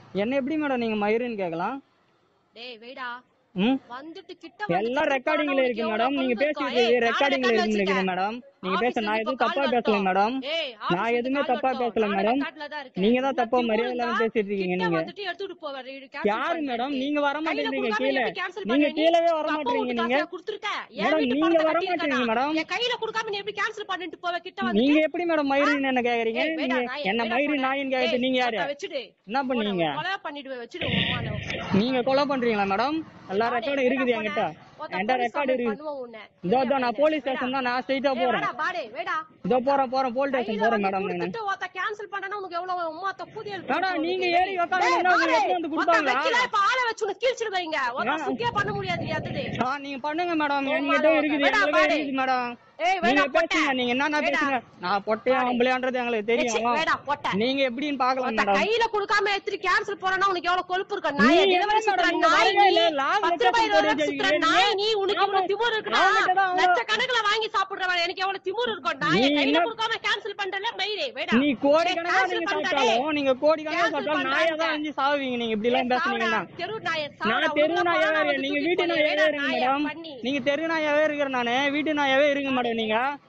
என்ன எப்படி மேடம் நீங்க மயிருன்னு கேட்கலாம் டேய் வெயிடா ம் வந்துட்டு கிட்ட எல்லாம் ரெக்கார்டிங்ல இருக்கு மேடம் நீங்க பேசிட்டு ரெக்கார்டிங்ல இருக்கு நினைக்கிறேன் மேடம் நீங்க பேச நான் எதுவும் தப்பா பேசல மேடம் நான் எதுவுமே தப்பா பேசல மேடம் நீங்க தான் தப்பா மரியாதை இல்லாம பேசிட்டு இருக்கீங்க நீங்க வந்துட்டு எடுத்துட்டு போவாரு யாரு மேடம் நீங்க வர கையில மாட்டேங்கிறீங்க கொடுக்காம கீழே எப்படி cancel நீங்க பண்ண நீ? கீழவே வர உங்க அப்பா மாட்டேங்கிறீங்க வீட்டு நீங்க காசை கொடுத்துருக்க. என் மேடம், வீட்டு நீங்க பணத்தை வர கட்டியிருக்கேனா? மாட்டேங்கிறீங்க மேடம். என் கையில கொடுக்காம நீ எப்படி cancel பண்ணிட்டு போவ? கிட்ட வந்துட்டு? நீங்க எப்படி மேடம் மயிரின்னு என்ன கேக்குறீங்க ஏய், நீங்க வேடா, நாயே, என்ன வேடா மயிறு போடா. நாயின்னு கேக்குறது ஏய், நீங்க யாரு அப்ப வச்சுடு. என்ன பண்ணீங்க உன்னை கொலை பண்ணிடுவேன், வச்சுடு உன் அம்மாவை. நீங்க கொலை பண்றீங்களா மேடம் எல்லா வாடே, ரெக்கார்டும் வேடா இருக்குது போடா. என்கிட்ட ஒருத்த என்கிட்ட police ரெக்கார்டு support இருக்கு பண்ணுவோம் உன்னை. இதோ இதோ நான் வேடா, போலீஸ் வேடா. ஸ்டேஷன் தான் நான் ஸ்ட்ரைட்டா ஏய், போறேன் வாடா, வாடே, வேடா. இதோ போறேன் போறேன் போலீஸ் ஸ்டேஷன் கையில போறேன் வந்து மேடம் நானு கொடுத்துட்டு ஒருத்த cancel பண்ணனா உனக்கு எவ்வளவு உம்மாத்த கூதியல் மேடம் கொடுத்து நீங்க உனக்கு. ஏறி உட்காந்து ஏய், என்ன வாடே, எடுத்து வந்து ஒருத்த கொடுப்பாங்களா வைக்கல, இப்ப ஆளை வச்சு உனக்கு கிழிச்சிடு வைங்க. ஒருத்த ஏன்? சுத்தியே பண்ண முடியாது அது. ஆ, நீங்க பண்ணுங்க மேடம் ஓ, என்கிட்ட மேடம், இருக்குது வேடா, எங்களுக்கு பாரு. இருக்குது மேடம் ஏய், நீங்க வேடா, பொட்டை. பேசுங்க நீங்க என்னன்னா வேடா. பேசுங்க நான் பொட்டையா பாரு. ஆம்பளையான்றது எங்களுக்கு ஏச்சி, தெரியும் வேடா, பொட்டை. நீங்க எப்படின்னு பாக்கலாம் ஒருத்த மேடம் கையில கொடுக்காம எடுத்துட்டு கேன்சல் போறனா உனக்கு எவ்வளவு கொழுப்பு இருக்கு நீ நாய் என்ன டெலிவரி மேடம் சுத்துற நீங்க நாய் வரவே நீ இல்ல, லாபம் பத்து ரூபாய் லட்சத்துக்கு இருபது ரூபாய் போடுறது சுத்துற தெரியுது. நாய் நீ உனக்கு ஆமா. இவ்வளவு திமிரு இருக்குடா அவன்கிட்ட தான் அவன் லட்சக்கணக்குல வாங்கி சாப்பிடுறவன் எனக்கு எவ்வளவு திமிரு இருக்கும் நாய் நீ கையில என்ன- கொடுக்காம கேன்சல் பண்றல மயிரே வேடா நீ கோடி ஏய், கணக்கா cancel நீங்க பண்றா, சாப்பிட்டாலும் நீங்க கோடி கணக்கா Cancel சாப்பிட்டாலும் பண்றா, நாயா தான் வந்து சாவுவீங்க நீங்க இப்படி எல்லாம் ஏய், பேசுனீங்கன்னா சாவுடா, தெரு நாயே, நான் சாவுடா, தெரு உள்ள நாயாவே போனா இருக்கேன் வந்து நீங்க தூக்கி வீட்டு போடு, நாயாவே வேடா, இருங்க நாயே, மேடம் பண்ணி. நீங்க தெரு நாயாவே இருக்கிற நானு வீட்டு நாயாவே இருங்க மேடம் நீங்க